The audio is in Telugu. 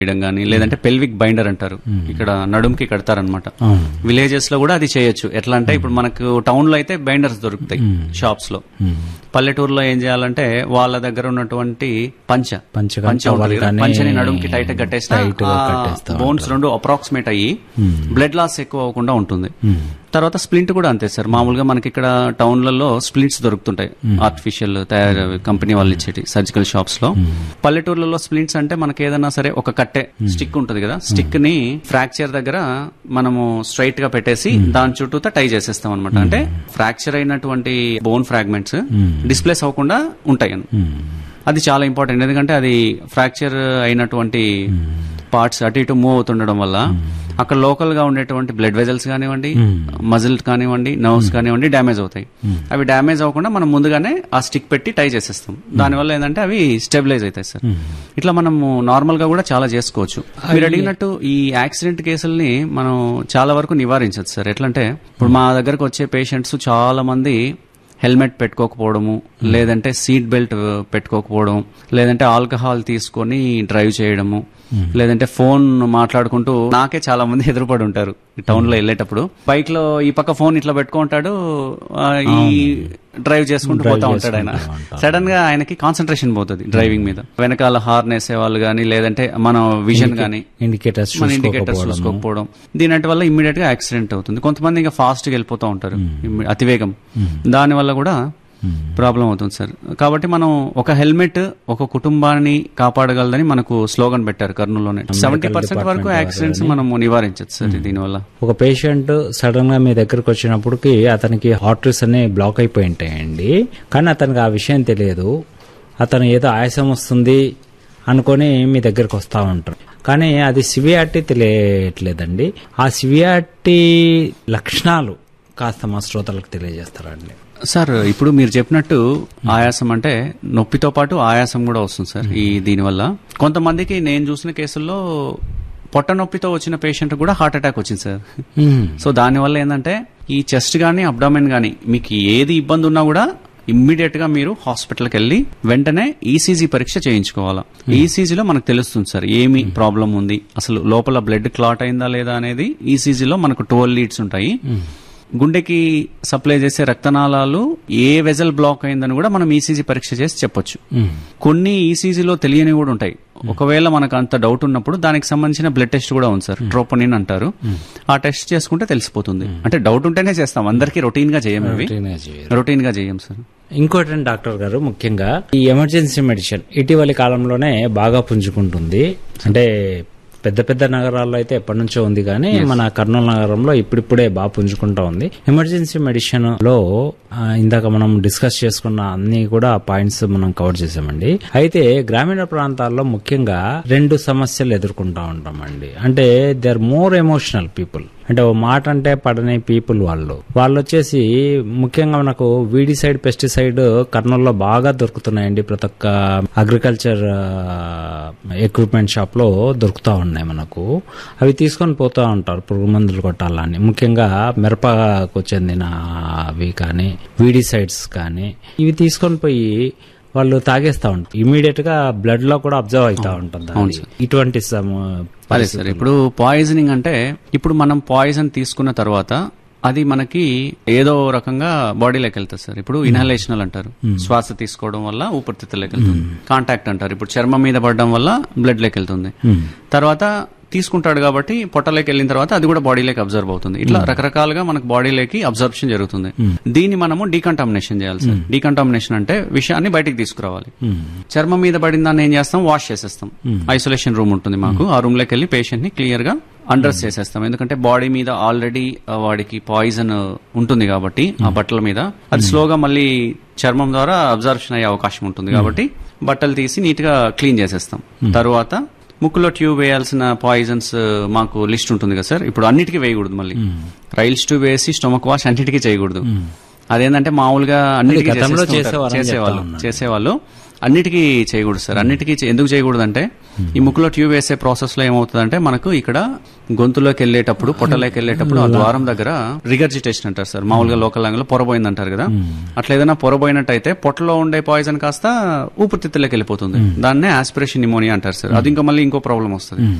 చేయడం కానీ లేదంటే పెల్విక్ బైండర్ అంటారు ఇక్కడ నడుముకి కడతారనమాట అవును విలేజెస్ లో కూడా అది చేయొచ్చు ఎట్లా అంటే ఇప్పుడు మనకు టౌన్ లో అయితే బైండర్స్ దొరుకుతాయి షాప్స్ లో పల్లెటూరులో ఏం చేయాలంటే వాళ్ళ దగ్గర ఉన్నటువంటి పంచ పంచ కానీ పంచ ఉంటుంది కదా, కానీ పంచని నడుముకి టైట్ కట్టేస్తే tight గా కట్టేస్తా బోన్స్ రెండు అప్రాక్సిమేట్ అయ్యి బ్లడ్ లాస్ ఎక్కువ అవ్వకుండా ఉంటుంది మ్మ్. తర్వాత స్ప్లింట్ కూడా అంతే సార్ మామూలుగా మనకి ఇక్కడ టౌన్లలో స్ప్లింట్స్ దొరుకుతుంటాయి ఆర్టిఫిషియల్ తయారు కంపెనీ వాళ్ళు ఇచ్చేటి సర్జికల్ షాప్స్ లో పల్లెటూర్లలో స్ప్లింట్స్ అంటే మనకి ఏదైనా సరే ఒక కట్టె స్టిక్ ఉంటుంది కదా స్టిక్ ని ఫ్రాక్చర్ దగ్గర మనము స్ట్రైట్ గా పెట్టేసి దాని చుట్టూతా టై చేసేస్తాం అనమాట అంటే ఫ్రాక్చర్ అయినటువంటి బోన్ ఫ్రాగ్మెంట్స్ డిస్ప్లేస్ అవ్వకుండా ఉంటాయి అన్న. మ్మ్. అది చాలా ఇంపార్టెంట్ ఎందుకంటే అది ఫ్రాక్చర్ అయినటువంటి పార్ట్స్ అటు ఇటు మూవ్ అవుతుండడం వల్ల అక్కడ లోకల్ గా ఉండేటువంటి బ్లడ్ వెజల్స్ కానివ్వండి మజిల్ కానివ్వండి నర్వ్స్ కానివ్వండి డ్యామేజ్ అవుతాయి అవి డ్యామేజ్ అవ్వకుండా మనం ముందుగానే ఆ స్టిక్ పెట్టి టై చేసేస్తాం దానివల్ల ఏంటంటే అవి స్టెబిలైజ్ అవుతాయి సార్ ఇట్లా మనము నార్మల్ గా కూడా చాలా చేసుకోవచ్చు మీరు అడిగినట్టు ఈ యాక్సిడెంట్ కేసుల్ని మనం చాలా వరకు నివారించవచ్చు సార్ ఎట్లంటే ఇప్పుడు మా దగ్గరకు వచ్చే పేషెంట్స్ చాలా మంది హెల్మెట్ పెట్టుకోకపోవడము లేదంటే సీట్ బెల్ట్ పెట్టుకోకపోవడం లేదంటే ఆల్కహాల్ తీసుకొని డ్రైవ్ చేయడము లేదంటే ఫోన్ మాట్లాడుకుంటూ నాకే చాలా మంది ఎదురుపడి ఉంటారు టౌన్ లో వెళ్ళేటప్పుడు బైక్ లో ఈ పక్క ఫోన్ ఇట్లా పెట్టుకుంటాడు ఆ, ఈ డ్రైవ్ చేసుకుంటూ పోతా ఉంటాడు ఆయన సడన్ గా ఆయనకి కాన్సన్ట్రేషన్ పోతుంది డ్రైవింగ్ మీద వెనకాల హార్న్ వేసే వాళ్ళు గానీ లేదంటే మన విజన్ గానీ ఇండికేటర్స్ మన ఇండికేటర్స్ చూసుకోకపోవడం దీని వల్ల ఇమ్మీడియట్ గా యాక్సిడెంట్ అవుతుంది కొంతమంది ఇంకా ఫాస్ట్ గా వెళ్ళిపోతూ ఉంటారు ఇమ్మి- అతివేగం దాని వల్ల కూడా ప్రాబ్లం అవుతుంది సార్ కాబట్టి మనం ఒక హెల్మెట్ ఒక కుటుంబాన్ని కాపాడగలదని మనకు స్లోగన్ పెట్టారు కర్నూలులోనే సెవెంటీ పర్సెంట్ వరకు యాక్సిడెంట్స్ మనం నివారించవచ్చు సార్ దీనివల్ల ఒక పేషెంట్ సడన్ గా మీ దగ్గరకు వచ్చినప్పటికి అతనికి హార్టరీస్ అన్ని బ్లాక్ అయిపోయి ఉంటాయండి కానీ అతనికి ఆ విషయం తెలియదు అతను ఏదో ఆయాసం వస్తుంది అనుకొని మీ దగ్గరకు వస్తా ఉంటారు కానీ అది సివియారిటీ తెలియట్లేదండి ఆ సివియారిటీ లక్షణాలు కాస్త మా శ్రోతలకు తెలియజేస్తారండి సార్ ఇప్పుడు మీరు చెప్పినట్టు ఆయాసం అంటే నొప్పితో పాటు ఆయాసం కూడా వస్తుంది సార్ ఈ దీనివల్ల కొంతమందికి నేను చూసిన కేసుల్లో పొట్ట నొప్పితో వచ్చిన పేషెంట్ కూడా హార్ట్ అటాక్ వచ్చింది సార్ మ్మ్. సో దానివల్ల ఏంటంటే ఈ చెస్ట్ గానీ అబ్డామెన్ గానీ మీకు ఏది ఇబ్బంది ఉన్నా కూడా ఇమ్మీడియట్ గా మీరు హాస్పిటల్కి వెళ్ళి వెంటనే ఈసీజీ పరీక్ష చేయించుకోవాలా ఈసీజీలో మనకు తెలుస్తుంది సార్ ఏమి ప్రాబ్లం ఉంది అసలు లోపల బ్లడ్ క్లాట్ అయిందా లేదా అనేది ఈసీజీలో మనకు ట్వెల్వ్ లీడ్స్ ఉంటాయి గుండెకి సప్లై చేసే రక్తనాళాలు ఏ వెజల్ బ్లాక్ అయిందని కూడా మనం ఈసీజీ పరీక్ష చేసి చెప్పొచ్చు మ్మ్. కొన్ని ఈసీజీలో తెలియని కూడా ఉంటాయి ఒకవేళ మనకు అంత డౌట్ ఉన్నప్పుడు దానికి సంబంధించిన బ్లడ్ టెస్ట్ కూడా ఉంది సార్ ట్రోపోనిన్ అంటారు ఆ టెస్ట్ చేసుకుంటే తెలిసిపోతుంది అంటే డౌట్ ఉంటేనే చేస్తాం అందరికీ రొటీన్ గా చేయం ఇవి రొటీన్గా చేయరు. రొటీన్ గా చేయం సార్ ఇంకోటి డాక్టర్ గారు ముఖ్యంగా ఈ ఎమర్జెన్సీ మెడిసిన్ ఇటీవలి కాలంలోనే బాగా పుంజుకుంటుంది అంటే పెద్ద పెద్ద నగరాల్లో అయితే ఎప్పటి నుంచో ఉంది కానీ మన కర్నూలు నగరంలో ఇప్పుడిప్పుడే బాగా పుంజుకుంటా ఉంది ఎమర్జెన్సీ మెడిసిన్ లో ఆ, ఇందాక మనం డిస్కస్ చేసుకున్న అన్ని కూడా పాయింట్స్ మనం కవర్ చేసామండి అయితే గ్రామీణ ప్రాంతాల్లో ముఖ్యంగా రెండు సమస్యలు ఎదుర్కొంటా ఉంటామండి అంటే they are more emotional people అంటే ఓ మాట అంటే పడని పీపుల్ వాళ్ళు వాళ్ళు వచ్చేసి ముఖ్యంగా మనకు వీడిసైడ్ పెస్టిసైడ్ కర్నూలులో బాగా దొరుకుతున్నాయండి ప్రతి ఒక్క అగ్రికల్చర్ ఎక్విప్మెంట్ షాప్ లో దొరుకుతా ఉన్నాయి మనకు అవి తీసుకొని పోతా ఉంటారు పురుగు మందులు కొట్టాలని ముఖ్యంగా మిరపకు చెందిన అవి కానీ వీడిసైడ్స్ కానీ ఇవి తీసుకొని పోయి వాళ్ళు తాగేస్తా ఉంటారు ఇమీడియట్ గా బ్లడ్ లో కూడా అబ్జర్వ్ అవుతా ఉంటుంది అది. ఇటువంటి సమ- అదే సార్ ఇప్పుడు పాయిజనింగ్ అంటే ఇప్పుడు మనం పాయిజన్ తీసుకున్న తర్వాత అది మనకి ఏదో రకంగా బాడీలోకి వెళ్తుంది సార్ ఇప్పుడు ఇన్హలేషనల్ అంటారు శ్వాస తీసుకోవడం వల్ల ఊపిరితిత్తులోకి వెళ్తుంది కాంటాక్ట్ అంటారు ఇప్పుడు చర్మం మీద పడడం వల్ల బ్లడ్ లోకి వెళ్తుంది మ్మ్. తర్వాత తీసుకుంటాడు కాబట్టి పొట్టలోకి వెళ్ళిన తర్వాత అది కూడా బాడీలోకి అబ్జర్వ్ అవుతుంది ఇట్లా రకరకాలుగా మనకు బాడీలోకి అబ్జర్ప్షన్ జరుగుతుంది దీన్ని మనము డీకంటామినేషన్ చేయాలి సార్ డీకంటామినేషన్ అంటే విషయాన్ని బయటికి తీసుకురావాలి మ్మ్. చర్మం మీద పడిన దాన్ని ఏం చేస్తాం వాష్ చేసేస్తాం ఐసోలేషన్ రూమ్ ఉంటుంది మాకు ఆ రూమ్ లోకి వెళ్ళి పేషెంట్ ని క్లియర్ గా అండర్స్ చేసేస్తాం ఎందుకంటే బాడీ మీద ఆల్రెడీ వాడికి పాయిజన్ ఉంటుంది కాబట్టి ఆ బట్టల మీద అది స్లోగా మళ్ళీ చర్మం ద్వారా అబ్జర్ప్షన్ అయ్యే అవకాశం ఉంటుంది కాబట్టి బట్టలు తీసి నీట్ గా క్లీన్ చేసేస్తాం తర్వాత ముక్కులో ట్యూబ్ వేయాల్సిన పాయిజన్స్ మాకు లిస్ట్ ఉంటుంది కదా సార్ ఇప్పుడు అన్నిటికీ వేయకూడదు మళ్ళీ రైల్స్ ట్యూబ్ వేసి స్టొమక్ వాష్ అన్నిటికీ చేయకూడదు అదేంటంటే మామూలుగా అన్నిటికీ గతంలో చేసేస్తూ ఉంటారు. చేసేవారని చేసేవాళ్ళు చెప్తా ఉన్నారు. చేసేవాళ్ళు అన్నిటికీ చేయకూడదు సార్ అన్నిటికీ చే- ఎందుకు చేయకూడదు అంటే ఈ ముక్కులో ట్యూబ్ వేసే ప్రాసెస్ లో ఏమవుతుందంటే మనకు ఇక్కడ గొంతులోకి వెళ్ళేటప్పుడు పొట్టలోకి వెళ్ళేటప్పుడు ఆ ద్వారం దగ్గర రిగర్జిటేషన్ అంటారు సార్ మామూలుగా లోకల్ లాంగ్వేజ్ పొరబోయింది అంటారు కదా అట్లా ఏదైనా పొరబోయినట్టయితే పొట్టలో ఉండే పాయిజన్ కాస్త ఊపిరితిత్తులోకి వెళ్ళిపోతుంది దాన్నే ఆస్పిరేషన్ నిమోనియా అంటారు సార్ అది ఇంకా మళ్ళీ ఇంకో ప్రాబ్లం వస్తుంది